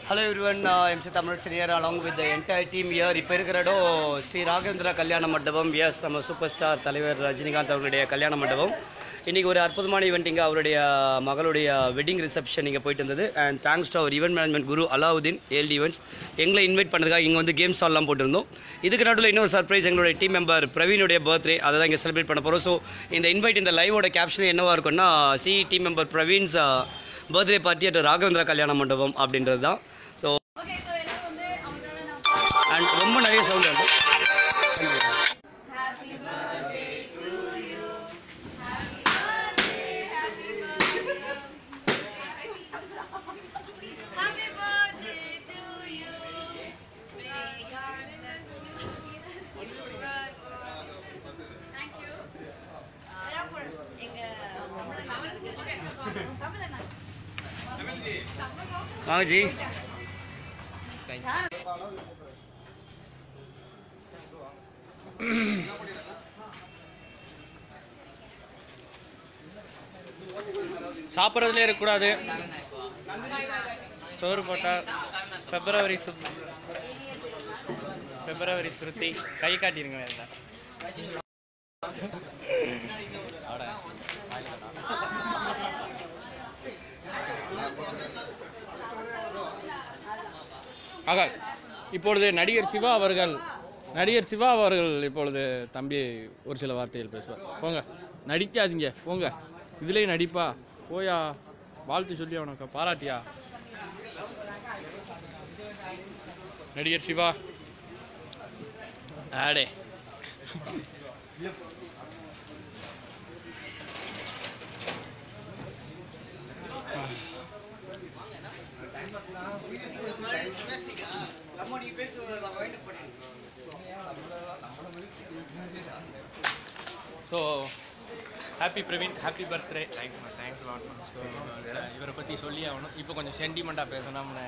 Hello everyone MC Tamil senior along with entire team here இப்போ இருக்கிற இடம் ஸ்ரீ ராகவேந்திரா கல்யாண மண்டபம் எஸ் நம்ம சூப்பர் ஸ்டார் தலைவர் ரஜினிகாந்த் அவர்களுடைய கல்யாண மண்டபம் இன்றைக்கி ஒரு அற்புதமான ஈவெண்ட் இங்கே அவருடைய மகளுடைய வெட்டிங் ரிசப்ஷன் இங்கே போயிட்டு இருந்தது and thanks to our event management Guru Alauddin ஏல்டி ஈவெண்ட்ஸ் எங்களை இன்வைட் பண்ணதுக்காக இங்கே வந்து கேம்ஸ் ஆல்லாம் போட்டிருந்தோம் இதுக்கு நடுவில் இன்னொரு சர்ப்ரைஸ் எங்களுடைய டீம் மெம்பர் பிரவீனுடைய பர்த்டே அதை தான் இங்கே செலிப்ரேட் பண்ண போகிறோம் ஸோ இந்த இன்வைட் இந்த லைவோட கேப்ஷன் என்னவா இருக்கும்னா C team member Praveen's birthday party at Raghavendra கல்யாண மண்டபம் அப்படின்றது தான் ஸோ ஓகே ஸோ எனக்கு வந்து அவங்களால நான் அண்ட் ரொம்ப நிறைய சவுண்ட் வருது happy birthday to you happy birthday happy birthday happy birthday to you may god bless you thank you எங்க தமிழ் தமிழ் என்ன வாங்க ஜி சாப்பிட்றதுலே இருக்கக்கூடாது சோறு போட்டா பிப்ரவரி சு பிப்ரவரி சுருத்தி கை காட்டிருங்க வேற ஆக இப்பொழுது நடிகர் சிவா அவர்கள் நடிகர் சிவா அவர்கள் இப்பொழுது தம்பி ஒரு சில வார்த்தைகள் பேசுவார் போங்க நடிக்காதீங்க போங்க இதுலேயும் நடிப்பா போயா வாழ்த்து சொல்லி அவனுக்கு பாராட்டியா நடிகர் சிவா ஆடே so happy Praveen happy birthday thanks thanks lot so இவரை பற்றி சொல்லி ஆகணும் இப்போ கொஞ்சம் சென்டிமெண்ட்டாக பேசணும்னு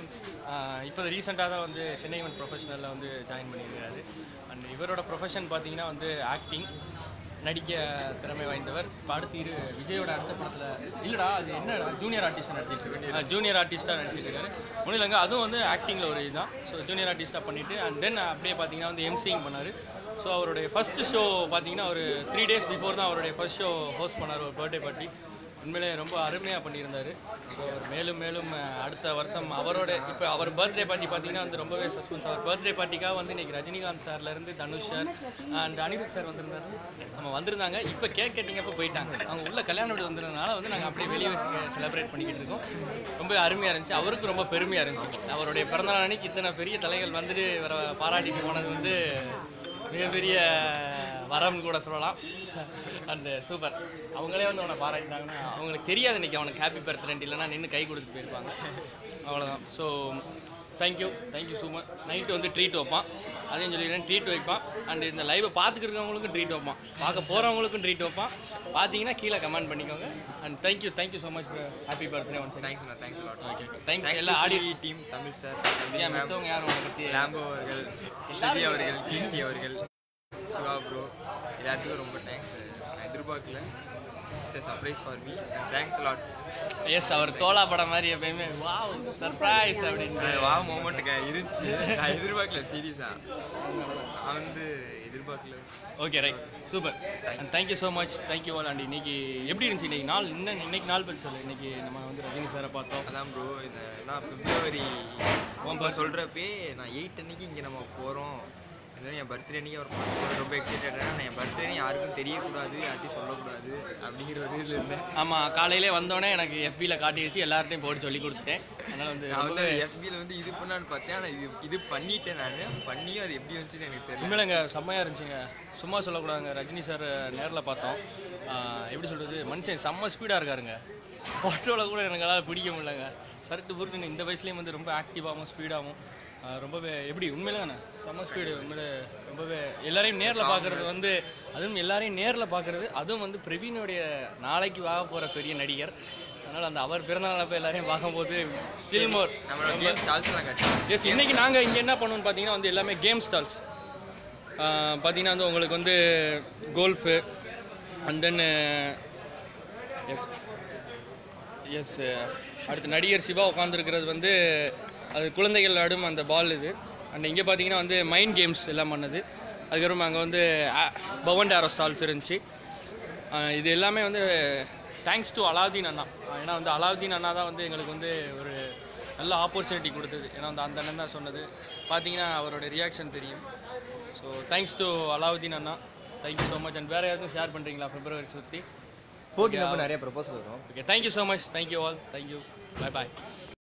இப்போ ரீசெண்டாக தான் வந்து சென்னை ஈவெண்ட் ப்ரொஃபஷனலில் வந்து ஜாயின் பண்ணியிருக்காரு அண்ட் இவரோட ப்ரொஃபஷன் பார்த்தீங்கன்னா வந்து ஆக்டிங் நடிக்க திறமை வாய்ந்தவர் இப்போ அடுத்து இரு விஜயோட அடுத்த படத்தில் இல்லைடா அது என்ன ஜூனியர் ஆர்டிஸ்டாக நடிச்சிட்டு இருக்காரு ஜூனியர் ஆர்டிஸ்ட்டாக நடிச்சிட்டு இருக்காரு ஒன்றும் இல்லைங்க அதுவும் வந்து ஆக்டிங்கில் ஒரு இதுதான் ஸோ ஜூனியர் ஆர்டிஸ்ட்டாக பண்ணிவிட்டு அண்ட் தென் அப்படியே பார்த்தீங்கன்னா வந்து எம்சிங் பண்ணார் ஸோ அவருடைய ஃபர்ஸ்ட் ஷோ பார்த்தீங்கன்னா ஒரு த்ரீ டேஸ் பிஃபோர் தான் அவருடைய ஃபர்ஸ்ட் ஷோ ஹோஸ்ட் பண்ணார் ஒரு பர்த்டே பார்ட்டி உண்மையிலே ரொம்ப அருமையாக பண்ணியிருந்தார் ஸோ மேலும் மேலும் அஹ், அடுத்த வருஷம் அவரோட இப்போ அவர் பர்த்டே பார்ட்டி பார்த்தீங்கன்னா வந்து ரொம்பவே சஸ்பென்ஸ் அவர் பர்த்டே பார்ட்டிக்காக வந்து இன்னைக்கு ரஜினிகாந்த் சார்லேருந்து Dhanush sir and Anirudh sir வந்திருந்தாரு நம்ம வந்திருந்தாங்க இப்போ கேக் கட்டிங்கப்போ போயிட்டாங்க அவங்க உள்ள கல்யாணம் வீடு வந்திருந்தனால வந்து நாங்கள் அப்படியே வெளியே செலிப்ரேட் பண்ணிக்கிட்டு இருக்கோம் ரொம்ப அருமையாக இருந்துச்சு அவருக்கு ரொம்ப பெருமையாக இருந்துச்சு அவருடைய பிறந்தநாள் அன்னைக்கு இத்தனை பெரிய தலைகள் வந்துட்டு வர பாராட்டிட்டு போனது வந்து மிகப்பெரிய வரம்னு கூட சொல்லலாம் அந்த சூப்பர் அவங்களே வந்து அவனை பாராட்டினாங்கன்னா அவங்களுக்கு தெரியாது இன்னைக்கு அவனுக்கு ஹாப்பி பர்த்டே இல்லைன்னா நின்று கை கொடுத்துட்டு போயிருப்பாங்க அவ்வளோதான் so thank you thank you so much night வந்து ட்ரீட் வைப்பான் அதையும் சொல்லிடுறேன் ட்ரீட் வைப்பான் அண்ட் இந்த லைவை பார்த்துக்கிட்டு இருக்கவங்களுக்கும் ட்ரீட் வைப்பான் பார்க்க போகிறவங்களுக்கும் ட்ரீட் வைப்பான் பார்த்தீங்கன்னா கீழே கமெண்ட் பண்ணிக்கோங்க and thank you thank you so much happy birthday one thanks அண்ணா தேங்க்ஸ் லாட் ஓகே தேங்க்ஸ் எல்லா ஆடியோ டீம் தமிழ் சார் ஏன் மற்றவங்க யாரும் உங்களை பற்றி லாம்போ அவர்கள் ஸ்ருதி அவர்கள் கீர்த்தி அவர்கள் சிவா ப்ரோ எல்லாத்துக்கும் ரொம்ப தேங்க்ஸ் நான் எதிர்பார்க்கல it's surprise for me and thanks lot yes அவர் தோலா படம் மாதிரி எப்பயுமே வாவ் சர்ப்ரைஸ் அப்படின்ட்டு வா மூமெண்ட்டுக்கு இருந்துச்சு நான் எதிர்பார்க்கல சீரியஸாக நான் வந்து எதிர்பார்க்கல okay right super and thank you so much thank you all அண்ட் இன்னைக்கு எப்படி இருந்துச்சு இன்னைக்கு நாள் இன்னும் இன்னைக்கு நாள் பற்றி சொல்லு இன்னைக்கு நம்ம வந்து ரஜினி சாரை பார்த்தோம் அதான் ப்ரோ இந்த நான் பிப்ரவரி ரொம்ப சொல்கிறப்பே நான் எயிட் அன்னைக்கு இங்கே நம்ம போகிறோம் இதுதான் என் பர்த்டே அன்னைக்கு அவர் பார்க்க போறேன். ரொம்ப எக்ஸைட்டடாக நான் என் பர்த்டே யாருக்கும் தெரியக்கூடாது யார்ட்டையும் சொல்லக்கூடாது அப்படிங்கிற ஒரு இதில் இருந்தேன் ஆமாம் காலையிலே வந்தோடனே எனக்கு எஃபியில் காட்டிடுச்சு எல்லார்ட்டையும் போட்டு சொல்லி கொடுத்துட்டேன் அதனால் வந்து நான் வந்து ரொம்பவே எஃபியில் வந்து இது பண்ணலான்னு பார்த்தேன் ஆனால் இது இது பண்ணிட்டேன் நான் பண்ணியும் அது எப்படி வந்துச்சுன்னு எனக்கு தெரியல உண்மையிலங்க செம்மையாக இருந்துச்சுங்க சும்மா சொல்லக்கூடாதுங்க ரஜினி சார் நேரில் பார்த்தோம் ஆஹ் எப்படி சொல்கிறது மனுஷன் செம்ம ஸ்பீடாக இருக்காருங்க ஃபோட்டோவில் கூட எனக்கு அதாவது பிடிக்க முடியலங்க சரட்டு புருட்டுன்னு இந்த வயசுலேயும் வந்து ரொம்ப ஆக்டிவாகவும் ஸ்பீடாகவும் ரொம்பவே எப்படி உண்மையிலங்கண்ணே செம்ம ஸ்பீடு உண்மையிலே ரொம்பவே எல்லாரையும் நேரில் பார்க்குறது வந்து அதுவும் எல்லாரையும் நேரில் பார்க்குறது அதுவும் வந்து பிரவீனுடைய நாளைக்கு வாக போகிற பெரிய நடிகர் அதனால் அந்த அவர் பிறந்தநாளை போய் எல்லாரையும் பார்க்கும்போது ஸ்டில் மோர் நம்மளோட கேம் ஸ்டால்ஸ்லாம் கட்டி எஸ் இன்னைக்கு நாங்கள் இங்கே என்ன பண்ணுவோம்னு பார்த்தீங்கன்னா வந்து எல்லாமே கேம் ஸ்டால்ஸ் பார்த்தீங்கன்னா வந்து உங்களுக்கு வந்து golf and then yes yes அடுத்து நடிகர் சிவா உட்காந்துருக்கிறது வந்து அது குழந்தைகள் விளையாடும் அந்த பால் இது அண்ட் இங்கே பார்த்தீங்கன்னா வந்து மைண்ட் கேம்ஸ் எல்லாம் பண்ணது அதுக்கப்புறம் அங்கே வந்து பவன் டேரோ ஸ்டால்ஸ் இருந்துச்சு அஹ் இது எல்லாமே வந்து தேங்க்ஸ் டு அலாவுதீன் அண்ணா அஹ் ஏன்னா வந்து அலாவுதீன் அண்ணா தான் வந்து எங்களுக்கு வந்து ஒரு நல்ல ஆப்பர்ச்சுனிட்டி கொடுத்தது ஏன்னா வந்து அந்த அண்ணன் தான் சொன்னது பார்த்தீங்கன்னா அவரோட ரியாக்ஷன் தெரியும் ஸோ தேங்க்ஸ் டு அலாவுதீன் அண்ணா தேங்க்யூ ஸோ மச் அண்ட் வேறு யாருக்கும் ஷேர் பண்ணுறீங்களா பிப்ரவரி சுற்றி போட்டியில் நிறைய ப்ரொபோசல் வரும் okay thank you so much thank you all thank you bye பாய்